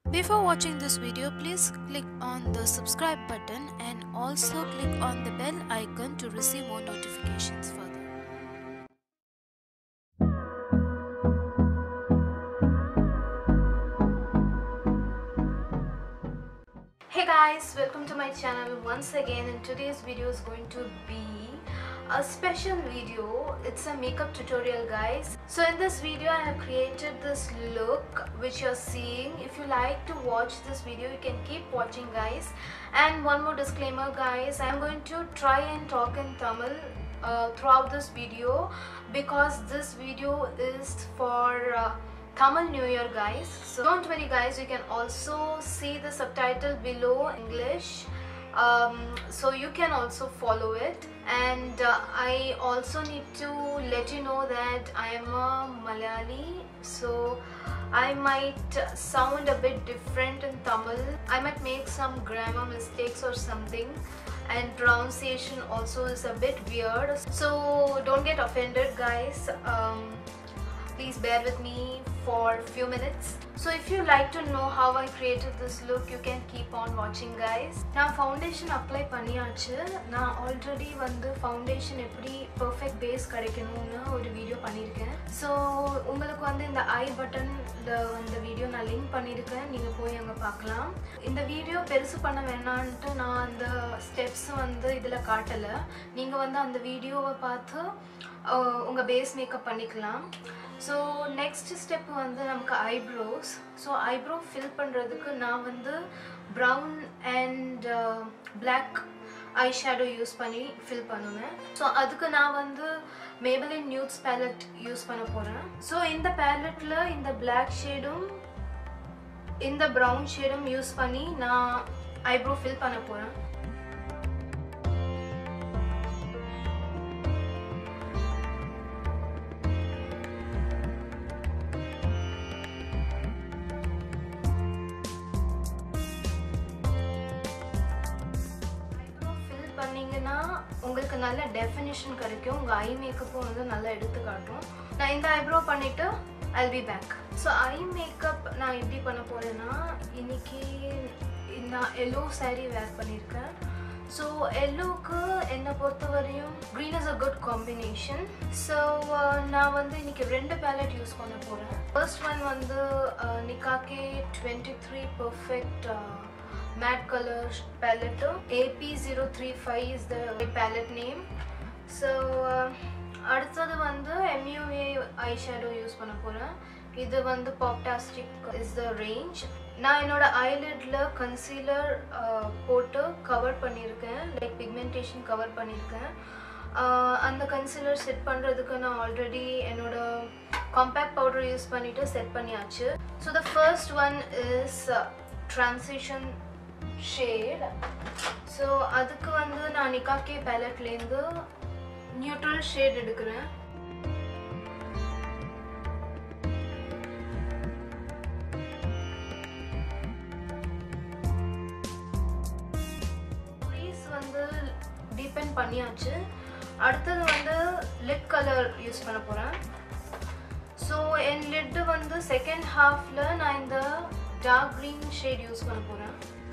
Before watching this video, please click on the subscribe button and also click on the bell icon to receive more notifications further. Hey guys, welcome to my channel once again and today's video is going to be a special video. It's a makeup tutorial guys. So in this video I have created this look which you're seeing. If you like to watch this video you can keep watching guys. And one more disclaimer guys, I'm going to try and talk in Tamil uh, throughout this video because this video is for uh, Tamil New Year guys. So don't worry guys, you can also see the subtitle below English. Um, so you can also follow it and uh, I also need to let you know that I am a Malayali so I might sound a bit different in Tamil. I might make some grammar mistakes or something and pronunciation also is a bit weird so don't get offended guys um, please bear with me for few minutes so if you like to know how I created this look you can keep on watching guys நான் foundation apply பண்ணியாச்சு நான் already வந்து foundation எப்படி perfect base கிடைக்கணும்னு ஒரு video பண்ணியிருக்கேன் so உங்களுக்கு வந்து இந்த ஐ பட்டனில் வந்து வீடியோ நான் லிங்க் பண்ணியிருக்கேன் நீங்கள் போய் அங்கே பார்க்கலாம் இந்த வீடியோ பெருசு பண்ண வேணான்ட்டு நான் அந்த ஸ்டெப்ஸ் வந்து இதில் காட்டலை நீங்கள் வந்து அந்த வீடியோவை பார்த்து உங்கள் பேஸ் மேக்கப் பண்ணிக்கலாம் ஸோ நெக்ஸ்ட் ஸ்டெப் வந்து நமக்கு ஐப்ரோஸ் ஸோ ஐப்ரோ ஃபில் பண்ணுறதுக்கு நான் வந்து brown and black eye shadow use பண்ணி ஃபில் பண்ணுவேன் ஸோ அதுக்கு நான் வந்து மேபலின் நியூட்ஸ் பேலட் யூஸ் பண்ண போகிறேன் ஸோ இந்த பேலட்டில் இந்த பிளாக் ஷேடும் இந்த ப்ரௌன் ஷேடும் யூஸ் பண்ணி நான் ஐப்ரோ ஃபில் பண்ண போகிறேன் ஃபில் பண்ணீங்கன்னா உங்களுக்கு நல்ல டெஃபினிஷன் கிடைக்கும் உங்கள் ஐ மேக்கப்பும் வந்து நல்லா எடுத்து காட்டும் நான் இந்த ஐப்ரோ பண்ணிவிட்டு I'll be back so eye makeup நான் எப்படி பண்ண போகிறேன்னா இன்னைக்கு நான் எல்லோ saree வேர் பண்ணியிருக்கேன் ஸோ எல்லோவுக்கு என்னை பொறுத்தவரையும் green is a good combination so நான் வந்து இன்னைக்கு ரெண்டு பேலட் யூஸ் பண்ண போகிறேன் ஃபர்ஸ்ட் ஒன் வந்து Nicka K twenty three perfect matte color palette AP035 is the palette name so uh, அடுத்தது வந்து MUA ஐ ஷேடோ யூஸ் பண்ண போகிறேன் இது வந்து பாப்டாஸ்டிக் இஸ் த ரேஞ்ச் நான் என்னோட ஐலிட்ல கன்சீலர் போட்டு கவர் பண்ணியிருக்கேன் லைக் பிக்மெண்டேஷன் கவர் பண்ணியிருக்கேன் அந்த கன்சீலர் செட் பண்ணுறதுக்கு நான் ஆல்ரெடி என்னோட காம்பேக்ட் பவுடர் யூஸ் பண்ணிவிட்டு செட் பண்ணியாச்சு so the first one is transition shade so அதுக்கு வந்து நான் நிக்காக்கே பேலட்லேருந்து நியூட்ரல் ஷேட் எடுக்கிறேன் ப்ளீஸ் வந்து டீபெண்ட் பண்ணியாச்சு அடுத்தது வந்து லிட் கலர் யூஸ் பண்ண போகிறேன் ஸோ என் லிட்டு வந்து செகண்ட் ஹாஃபில் நான் இந்த டார்க் க்ரீன் ஷேட் யூஸ் பண்ண போகிறேன்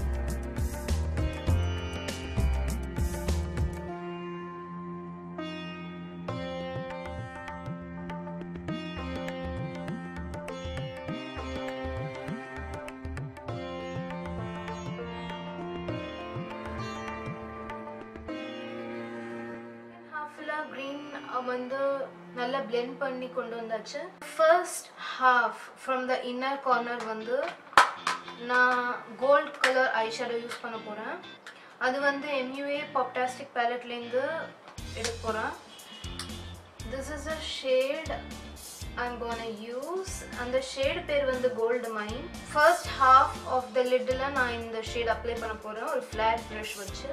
ஹாஃபில் க்ரீன் வந்து நல்லா பிளெண்ட் பண்ணி கொண்டு வந்தாச்சு first half from the inner corner வந்து நான் gold colour eye shadow use பண்ண போகிறேன் அது வந்து எம்யூஏ பாப்டாஸ்டிக் பேலட்லேருந்து எடுக்க போகிறேன் this is a shade I'm gonna use அந்த ஷேட் பேர் வந்து gold mine first half of the லிட்டில் நான் இந்த ஷேட் அப்ளை பண்ண போகிறேன் ஒரு ஃப்ளாட் ப்ரஷ் வச்சு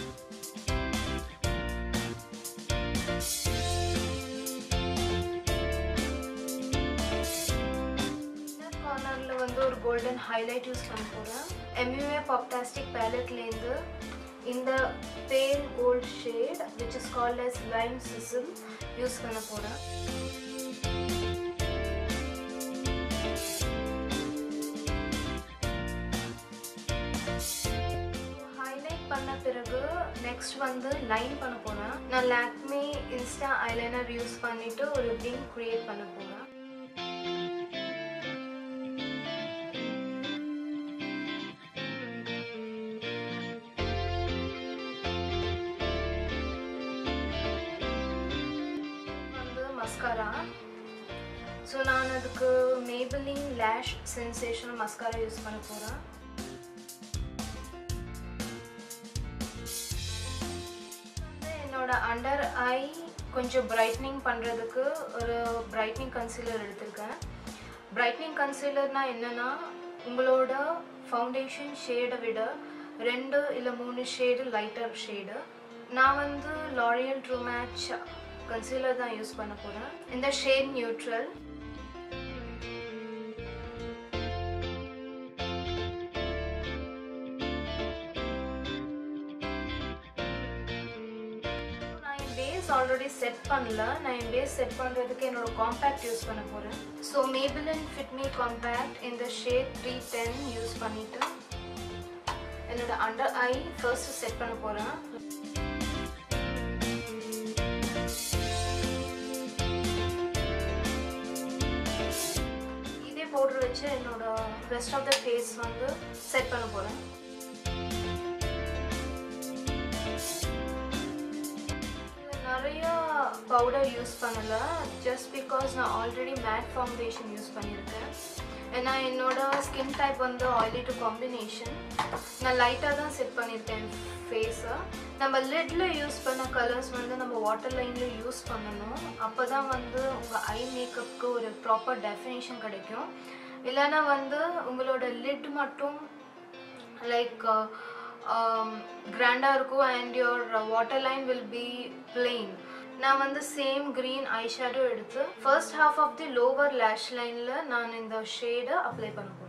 கார்னரில் வந்து ஒரு கோல்டன் ஹைலைட் யூஸ் பண்ண போகிறேன் எம்யூஏ பாப்டாஸ்டிக் பேலட்லேருந்து இந்த pale gold shade which is called as lime sizzle use பண்ண போகிறேன் பிறகு நெக்ஸ்ட் வந்து லைன் பண்ண போகிறேன் நான் லாக்மே இன்ஸ்டா ஐலைனர் யூஸ் பண்ணிவிட்டு ஒரு விங் க்ரியேட் பண்ண போகிறேன் வந்து மஸ்காரா ஸோ நான் அதுக்கு Maybelline lash sensation mascara use பண்ண போகிறேன் வந்து என்னோட அண்டர் ஐ கொஞ்சம் பிரைட்னிங் பண்ணுறதுக்கு ஒரு பிரைட்னிங் கன்சீலர் எடுத்திருக்கேன் பிரைட்னிங் கன்சீலர்னால் என்னென்னா உங்களோட ஃபவுண்டேஷன் ஷேடை விட ரெண்டு இல்லை மூணு ஷேடு லைட்டர் ஷேடு நான் வந்து லாரியல் ட்ரூ மேட்ச் கன்சீலர் தான் யூஸ் பண்ண போகிறேன் இந்த ஷேட் நியூட்ரல் நான் என் பேஸ் ஆல்ரெடி செட் பண்ணல நான் என் பேஸ் செட் பண்ணுறதுக்கு என்னோட காம்பேக்ட் யூஸ் பண்ண போகிறேன் ஸோ மேபிளின் ஃபிட்மி காம்பேக்ட் இந்த ஷேட் த்ரீ டென் யூஸ் பண்ணிவிட்டு என்னோட அண்டர் ஐ ஃபர்ஸ்ட் செட் பண்ண போகிறேன் இதே பவுடர் வச்சு என்னோட ரெஸ்ட் ஆஃப் த ஃபேஸ் வந்து செட் பண்ண போகிறேன் நிறைய பவுடர் யூஸ் பண்ணல ஜஸ்ட் பிகாஸ் நான் ஆல்ரெடி மேட் ஃபவுண்டேஷன் யூஸ் பண்ணியிருக்கேன் ஏன்னா என்னோட ஸ்கின் டைப் வந்து ஆயிலி டு காம்பினேஷன் நான் லைட்டாக தான் செட் பண்ணியிருக்கேன் ஃபேஸை நம்ம லிட்டில் யூஸ் பண்ண கலர்ஸ் வந்து நம்ம வாட்டர் லைனில் யூஸ் பண்ணணும் அப்போ தான் வந்து உங்கள் ஐ மேக்கப்புக்கு ஒரு ப்ராப்பர் டெஃபினேஷன் கிடைக்கும் இல்லைன்னா வந்து உங்களோட லிட் மட்டும் லைக் கிராண்டாக இருக்கும் and your water line will be plain நான் வந்து சேம் க்ரீன் ஐ ஷேடோ எடுத்து first half of the lower lash லைனில் நான் இந்த ஷேடை அப்ளை பண்ண போகிறேன்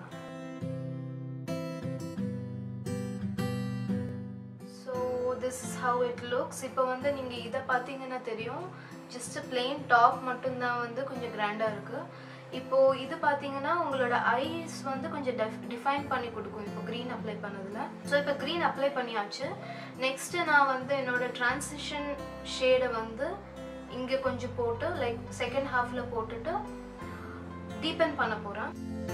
so this is how it looks இப்போ வந்து நீங்கள் இதை பார்த்தீங்கன்னா தெரியும் ஜஸ்ட் பிளெயின் டாப் மட்டும்தான் வந்து கொஞ்சம் கிராண்டாக இருக்குது இப்போது இது பார்த்தீங்கன்னா உங்களோட ஐஸ் வந்து கொஞ்சம் டெஃப் டிஃபைன் பண்ணி கொடுக்கும் இப்போ க்ரீன் அப்ளை பண்ணதில் ஸோ இப்போ க்ரீன் அப்ளை பண்ணியாச்சு நெக்ஸ்ட்டு நான் வந்து என்னோட ட்ரான்சிஷன் ஷேடை வந்து இங்கே கொஞ்சம் போட்டு லைக் செகண்ட் ஹாஃபில் போட்டுட்டு டீப்பன் பண்ண போகிறேன்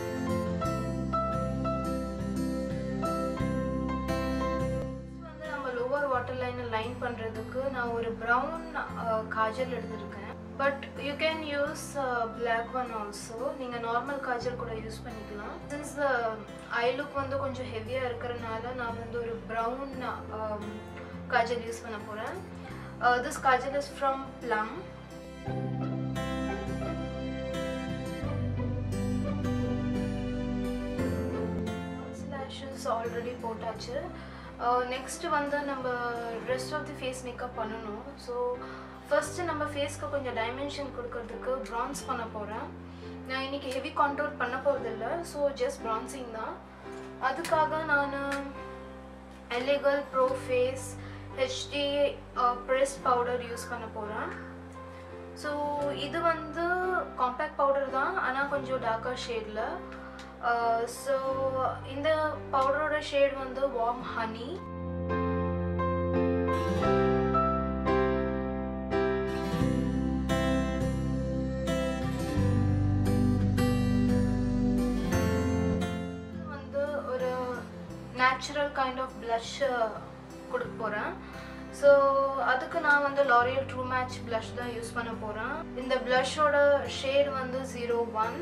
வந்து நம்ம லோவர் வாட்டர் லைனை லைன் பண்ணுறதுக்கு நான் ஒரு ப்ரௌன் காஜல் எடுத்திருக்கேன் but you can use black one also நீங்கள் நார்மல் காஜல் கூட யூஸ் பண்ணிக்கலாம் சின்ஸ் ஐ லுக் வந்து கொஞ்சம் ஹெவியாக இருக்கிறனால நான் வந்து ஒரு ப்ரௌன் காஜல் யூஸ் பண்ண போகிறேன் this kajal is from Plum lashes already போட்டாச்சு நெக்ஸ்ட் வந்து நம்ம rest of the face makeup பண்ணணும் ஸோ ஃபஸ்ட்டு நம்ம ஃபேஸ்க்கு கொஞ்சம் டைமென்ஷன் கொடுக்கறதுக்கு ப்ரான்ஸ் பண்ண போகிறேன் நான் இன்றைக்கி ஹெவி கான்ட்ரோல் பண்ண போகிறதில்ல ஸோ ஜஸ்ட் ப்ரான்சிங் தான் அதுக்காக நான் எலிகல் pro face HD press powder use பண்ண போகிறேன் ஸோ இது வந்து காம்பேக்ட் பவுடர் தான் ஆனால் கொஞ்சம் டார்க்கர் ஷேடில் ஸோ இந்த பவுடரோட ஷேட் வந்து வார்ம் ஹனி வந்து ஒரு நேச்சுரல் கைண்ட் ஆஃப் ப்ளஷ் கொடுக்க போகிறேன் ஸோ அதுக்கு நான் வந்து லாரியல் ட்ரூ மேட்ச் ப்ளஷ் தான் யூஸ் பண்ண போகிறேன் இந்த ப்ளஷோட ஷேட் வந்து ஜீரோ ஒன்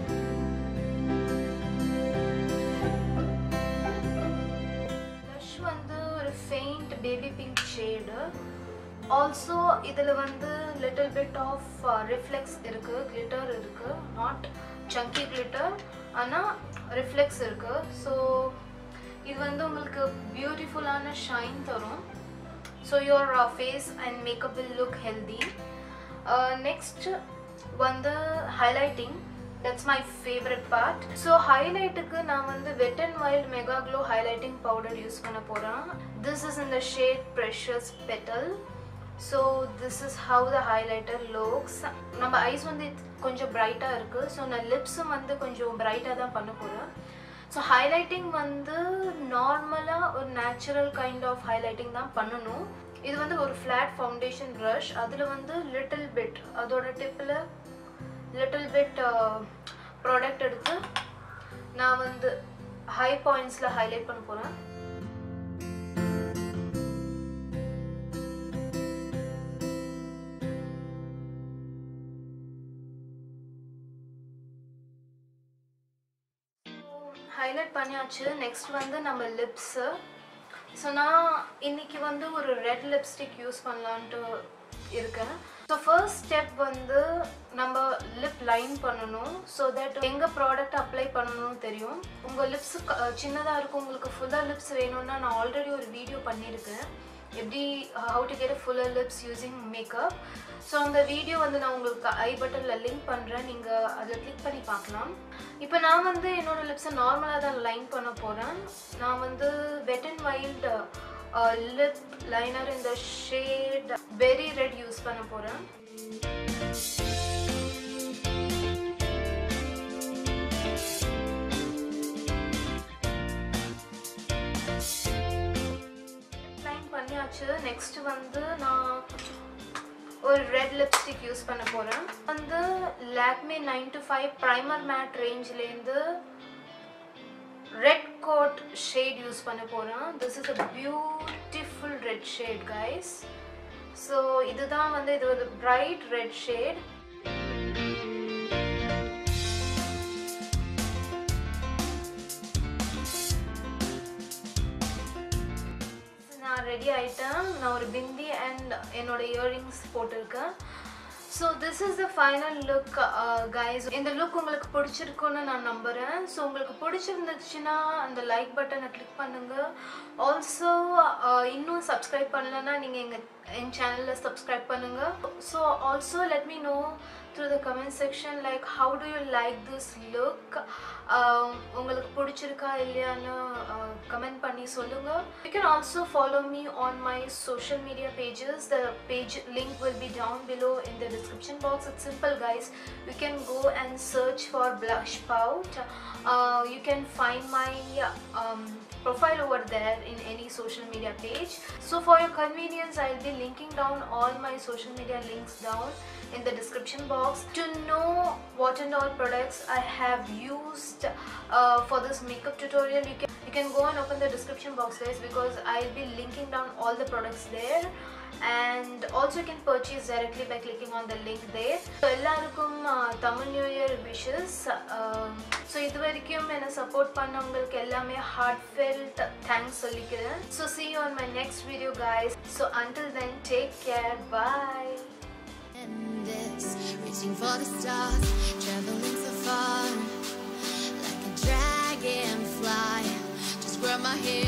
ப்ளஷ் வந்து ஒரு faint baby pink shade also இதில் வந்து லிட்டில் பிட் ஆஃப் ரிஃப்ளெக்ஸ் இருக்குது கிளிட்டர் இருக்குது நாட் சங்கி கிளிட்டர் ஆனால் ரிஃப்ளெக்ஸ் இருக்குது ஸோ இது வந்து உங்களுக்கு பியூட்டிஃபுல்லான ஷைன் தரும் so your face and makeup will look healthy next வந்து highlighting that's my favourite part so ஹைலைட்டுக்கு நான் வந்து Wet and wild mega glow highlighting powder use பண்ண போகிறேன் this is in the shade precious petal so this is how the highlighter looks நம்ம eyes வந்து கொஞ்சம் பிரைட்டாக இருக்குது ஸோ நான் லிப்ஸும் வந்து கொஞ்சம் பிரைட்டாக தான் பண்ண போகிறேன் ஸோ ஹைலைட்டிங் வந்து நார்மலாக ஒரு நேச்சுரல் கைண்ட் ஆஃப் ஹைலைட்டிங் தான் பண்ணணும் இது வந்து ஒரு ஃப்ளாட் ஃபவுண்டேஷன் ப்ரஷ் அதில் வந்து லிட்டில் பிட் அதோட டிப்பில் லிட்டில் பிட் ப்ராடக்ட் எடுத்து நான் வந்து ஹை பாயிண்ட்ஸில் ஹைலைட் பண்ண போகிறேன் ஹைலைட் பண்ணியாச்சு நெக்ஸ்ட் வந்து நம்ம லிப்ஸு ஸோ நான் இன்னைக்கு வந்து ஒரு ரெட் லிப்ஸ்டிக் யூஸ் பண்ணலான்ட்டு இருக்கேன் ஸோ ஃபர்ஸ்ட் ஸ்டெப் வந்து நம்ம லிப் லைன் பண்ணணும் ஸோ தட் எங்கே ப்ராடக்ட் அப்ளை பண்ணணும்னு தெரியும் உங்கள் லிப்ஸ் சின்னதாக இருக்கும் உங்களுக்கு ஃபுல்லாக லிப்ஸ் வேணும்னா நான் ஆல்ரெடி ஒரு வீடியோ பண்ணியிருக்கேன் எப்படி how to get fuller lips using makeup so அந்த வீடியோ வந்து நான் உங்களுக்கு ஐ பட்டனில் லிங்க் பண்ணுறேன் நீங்கள் அதில் கிளிக் பண்ணி பார்க்கலாம் இப்போ நான் வந்து என்னோட லிப்ஸை நார்மலாக தான் லைன் பண்ண போகிறேன் நான் வந்து Wet and Wild lip liner இந்த ஷேட் வெரி ரெட் யூஸ் பண்ண போகிறேன் லைன் பண்ணியாச்சு நெக்ஸ்ட் வந்து நான் ஒரு ரெட் லிப்ஸ்டிக் யூஸ் பண்ண போகிறேன் வந்து Lakme nine to five primer matte ரேஞ்ச்லேருந்து ரெட் கோட் ஷேட் யூஸ் பண்ண போகிறேன் this is a beautiful red shade guys so இதுதான் வந்து இது ஒரு பிரைட் ரெட் ஷேட் நான் ரெடி ஆயிட்டேன் நான் ஒரு பிந்தி அண்ட் என்னோட இயரிங்ஸ் போட்டிருக்கேன் so this is the final look guys இந்த லுக் உங்களுக்கு பிடிச்சிருக்குன்னு நான் நம்புகிறேன் ஸோ உங்களுக்கு பிடிச்சிருந்துச்சுன்னா அந்த லைக் பட்டனை கிளிக் பண்ணுங்கள் ஆல்சோ இன்னும் சப்ஸ்கிரைப் பண்ணலன்னா நீங்கள் எங்கள் என் சேனலில் சப்ஸ்கிரைப் பண்ணுங்கள் so also let me know through the comment section like how do you like this look um, உங்களுக்கு பிடிச்சிருக்கா இல்லையான்னு கமெண்ட் பண்ணி சொல்லுங்க you can also follow me on my social media pages the page link will be down below in the description box it's simple guys you can go and search for blush pout uh, you can find my um, profile over there in any social media page so for your convenience i'll be linking down all my social media links down in the description box to know what and all products I have used uh, for this makeup tutorial you can you can go and open the description box guys because I'll be linking down all the products there and also you can purchase directly by clicking on the link there so எல்லாருக்கும் Tamil new year wishes so இது வரைக்கும் என்னை support பண்ணவங்களுக்கு எல்லாமே heartfelt thanks சொல்லிக்கிறேன் so see you on my next video guys so until then take care bye endless, reaching for the stars, traveling so far, like a dragonfly. Just grab my hand.